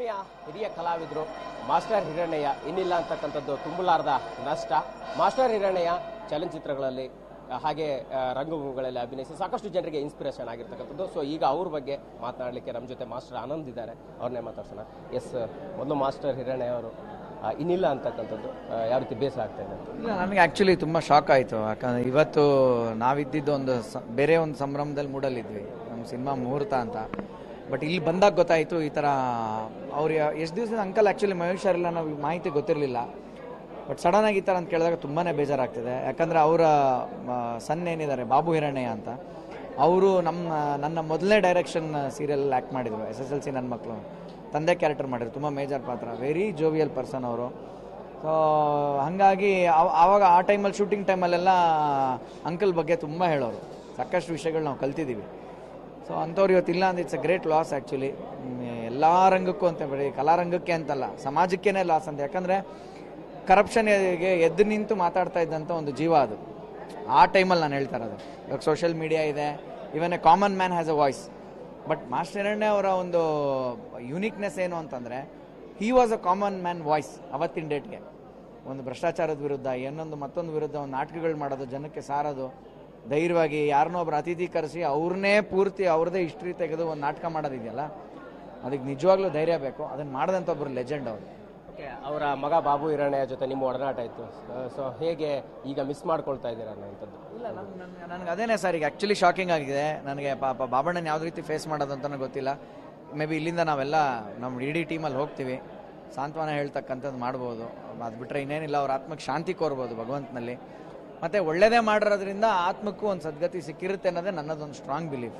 ರಂಗಭೂಮಿಯ ಹಿರಿಯ ಕಲಾವಿದರು ಮಾಸ್ಟರ್ ಹಿರಣ್ಣಯ್ಯ ಇನ್ನಿಲ್ಲ ಅಂತಕ್ಕಂಥದ್ದು ತುಂಬಲಾರದ ನಷ್ಟ ಮಾಸ್ಟರ್ ಹಿರಣ್ಣಯ್ಯ ಚಲನಚಿತ್ರಗಳಲ್ಲಿ ಆ, ಹಾಗೆ ಆ, ರಂಗಭೂಮಿಗಳಲ್ಲಿ ಅಭಿನಯಿಸಿ ಸಾಕಷ್ಟು ಜನರಿಗೆ ಇನ್ಸ್ಪಿರೇಷನ್ ಆಗಿರ್ತಕ್ಕಂಥದ್ದು ಸೊ ಈಗ ಅವ್ರ ಬಗ್ಗೆ ಮಾತನಾಡಲಿಕ್ಕೆ ನಮ್ಮ ಜೊತೆ ಮಾಸ್ಟರ್ ಆನಂದ್ ಇದ್ದಾರೆ ಅವ್ರನ್ನೇ ಮಾತಾಡ್ಸೋಣ ಎಸ್ ಮೊದಲು ಮಾಸ್ಟರ್ ಹಿರಣ್ಣಯ್ಯ ಅವರು ಆ, ಇನ್ನಿಲ್ಲ ಅಂತಕ್ಕಂಥದ್ದು ಆ, ಯಾವ ರೀತಿ ಬೇಸರ ಆಗ್ತಾ ಇದೆ ಅಂತ ಇಲ್ಲ ನನಗೆ ಆ್ಯಕ್ಚುಲಿ ತುಂಬ ಶಾಕ್ ಆಯಿತು ಯಾಕಂದರೆ ಇವತ್ತು ನಾವಿದ್ದಿದ್ದು ಒಂದು ಸ ಬೇರೆ ಒಂದು ಸಂಭ್ರಮದಲ್ಲಿ ಮೂಡಲ್ಲಿದ್ವಿ ನಮ್ಮ ಸಿನಿಮಾ ಮುಹೂರ್ತ ಅಂತ ಬಟ್ ಇಲ್ಲಿ ಬಂದಾಗ ಗೊತ್ತಾಯಿತು ಈ ಥರ ಅವ್ರು ಎಷ್ಟು ದಿವಸದ ಅಂಕಲ್ ಆ್ಯಕ್ಚುಲಿ ಮಹೇಶ್ವರಿಲ್ಲ ನಾವು ಮಾಹಿತಿ ಗೊತ್ತಿರಲಿಲ್ಲ ಬಟ್ ಸಡನ್ನಾಗಿ ಈ ಥರ ಅಂತ ಕೇಳಿದಾಗ ತುಂಬಾ ಬೇಜಾರಾಗ್ತಿದೆ ಯಾಕಂದರೆ ಅವರ ಸನ್ ಏನಿದ್ದಾರೆ ಬಾಬು ಹಿರಣ್ಣಯ್ಯ ಅಂತ ಅವರು ನಮ್ಮ ನನ್ನ ಮೊದಲನೇ ಡೈರೆಕ್ಷನ್ ಸೀರಿಯಲ್ ಆ್ಯಕ್ಟ್ ಮಾಡಿದರು ಎಸ್ ಎಸ್ ಎಲ್ ಸಿ ನನ್ನ ಮಕ್ಕಳು ತಂದೆ ಕ್ಯಾರೆಕ್ಟರ್ ಮಾಡಿದ್ರು ತುಂಬ ಮೇಜರ್ ಪಾತ್ರ ವೆರಿ ಜೋವಿಯಲ್ ಪರ್ಸನ್ ಅವರು ಸೊ ಹಾಗಾಗಿ ಅವ- ಆವಾಗ ಆ ಟೈಮಲ್ಲಿ ಶೂಟಿಂಗ್ ಟೈಮಲ್ಲೆಲ್ಲ ಅಂಕಲ್ ಬಗ್ಗೆ ತುಂಬ ಹೇಳೋರು ಸಾಕಷ್ಟು ವಿಷಯಗಳು ನಾವು ಕಲ್ತಿದ್ದೀವಿ ಸೊ ಅಂಥವ್ರು ಇವತ್ತಿಲ್ಲ ಅಂದ್ರೆ it's a great loss actually ಎಲ್ಲ ರಂಗಕ್ಕೂ ಅಂತ ಬರೀ ಕಲಾರಂಗಕ್ಕೆ ಅಂತಲ್ಲ ಸಮಾಜಕ್ಕೇನೆ ಲಾಸ್ ಅಂತ ಯಾಕಂದರೆ ಕರಪ್ಷನ್ಗೆ ಎದ್ದು ನಿಂತು ಮಾತಾಡ್ತಾ ಇದ್ದಂಥ ಒಂದು ಜೀವ ಅದು ಆ ಟೈಮಲ್ಲಿ ನಾನು ಹೇಳ್ತಾ ಇರೋದು ಇವಾಗ ಸೋಷಿಯಲ್ ಮೀಡಿಯಾ ಇದೆ even a common man has a voice but master Hiranya ಅವರ ಒಂದು ಯುನೀಕ್ನೆಸ್ ಏನು ಅಂತಂದರೆ he was a common man voice ಅವತ್ತಿನ ಡೇಟ್ಗೆ ಒಂದು ಭ್ರಷ್ಟಾಚಾರದ ವಿರುದ್ಧ ಇನ್ನೊಂದು ಮತ್ತೊಂದು ವಿರುದ್ಧ ಒಂದು ನಾಟಕಗಳು ಮಾಡೋದು ಜನಕ್ಕೆ ಸಾರೋದು ಧೈರ್ಯವಾಗಿ ಯಾರನ್ನೋ ಒಬ್ರು ಅತಿಥಿ ಕರೆಸಿ ಅವ್ರನ್ನೇ ಪೂರ್ತಿ ಅವ್ರದ್ದೇ ಹಿಸ್ಟ್ರಿ ತೆಗೆದು ಒಂದು ನಾಟಕ ಮಾಡೋದಿದೆಯಲ್ಲ ಅದಕ್ಕೆ ನಿಜವಾಗ್ಲೂ ಧೈರ್ಯ ಬೇಕು ಅದನ್ನು ಮಾಡಿದಂಥ ಒಬ್ಬರು ಲೆಜೆಂಡ್ ಅವರು ಓಕೆ ಅವರ ಮಗ ಬಾಬು ಹಿರಣ್ಣಯ್ಯ ಜೊತೆ ನಿಮ್ಮ ಒಡನಾಟ ಇತ್ತು ಸೊ ಹೇಗೆ ಈಗ ಮಿಸ್ ಮಾಡ್ಕೊಳ್ತಾ ಇದ್ದೀರಾ ಅನ್ನೋಂಥದ್ದು ಇಲ್ಲ ನನಗೆ ಅದೇನೇ ಸರ್ ಈಗ ಆ್ಯಕ್ಚುಲಿ ಶಾಕಿಂಗ್ ಆಗಿದೆ ನನಗೆ ಪಾಪ ಬಾಬಣ್ಣನ ಯಾವ ರೀತಿ ಫೇಸ್ ಮಾಡೋದು ಅಂತಲೂ ಗೊತ್ತಿಲ್ಲ ಮೇ ಬಿ ಇಲ್ಲಿಂದ ನಾವೆಲ್ಲ ನಮ್ಮ ಇಡೀ ಟೀಮಲ್ಲಿ ಹೋಗ್ತೀವಿ ಸಾಂತ್ವನ ಹೇಳ್ತಕ್ಕಂಥದ್ದು ಮಾಡ್ಬೋದು ಅದು ಬಿಟ್ಟರೆ ಇನ್ನೇನಿಲ್ಲ ಅವ್ರ ಆತ್ಮಕ್ಕೆ ಶಾಂತಿ ಕೋರ್ಬೋದು ಭಗವಂತನಲ್ಲಿ ಮತ್ತು ಒಳ್ಳೇದೇ ಮಾಡಿರೋದ್ರಿಂದ ಆತ್ಮಕ್ಕೂ ಒಂದು ಸದ್ಗತಿ ಸಿಕ್ಕಿರುತ್ತೆ ಅನ್ನೋದೇ ನನ್ನದೊಂದು ಸ್ಟ್ರಾಂಗ್ ಬಿಲೀಫ್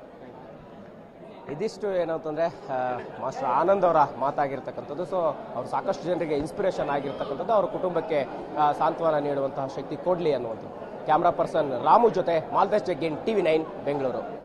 ಇದಿಷ್ಟು ಏನು ಅಂತಂದ್ರೆ ಆ, ಮಾಸ್ಟರ್ ಆನಂದ್ ಅವರ ಮಾತಾಗಿರ್ತಕ್ಕಂಥದ್ದು ಸೊ ಅವ್ರು ಸಾಕಷ್ಟು ಜನರಿಗೆ ಇನ್ಸ್ಪಿರೇಷನ್ ಆಗಿರ್ತಕ್ಕಂಥದ್ದು ಅವ್ರ ಕುಟುಂಬಕ್ಕೆ ಆ, ಸಾಂತ್ವನ ನೀಡುವಂತಹ ಶಕ್ತಿ ಕೊಡಲಿ ಅನ್ನುವಂಥದ್ದು ಕ್ಯಾಮ್ರಾ ಪರ್ಸನ್ ರಾಮು ಜೊತೆ ಮಾಲ್ತೇಶ್ ಜಗ್ಗಿನ್ ಟಿವಿ ನೈನ್ ಬೆಂಗಳೂರು